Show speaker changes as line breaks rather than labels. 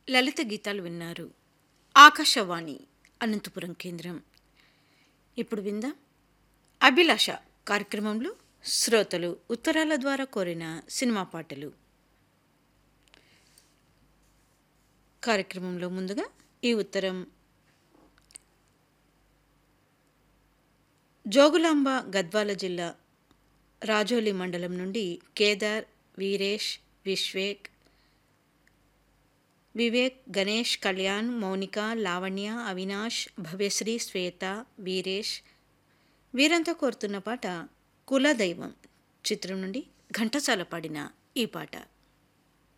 లలిత గీతాలు విన్నారు ఆకాశవాణి అనంతపురం కేంద్రం ఇప్పుడు విందాం అభిలాష కార్యక్రమంలో శ్రోతలు ఉత్తరాల ద్వారా కోరిన సినిమా పాటలు కార్యక్రమంలో ముందుగా ఈ ఉత్తరం జోగులాంబ గద్వాల జిల్లా రాజోలి మండలం నుండి కేదార్ వీరేష్ విశ్వేక్ వివేక్ గణేష్ కళ్యాణ్ మౌనిక లావణ్య అవినాష్ భవ్యశ్రీ శ్వేత వీరేష్ వీరంతా కోరుతున్న పాట కులదైవం చిత్రం నుండి ఘంటసాల పాడిన ఈ పాట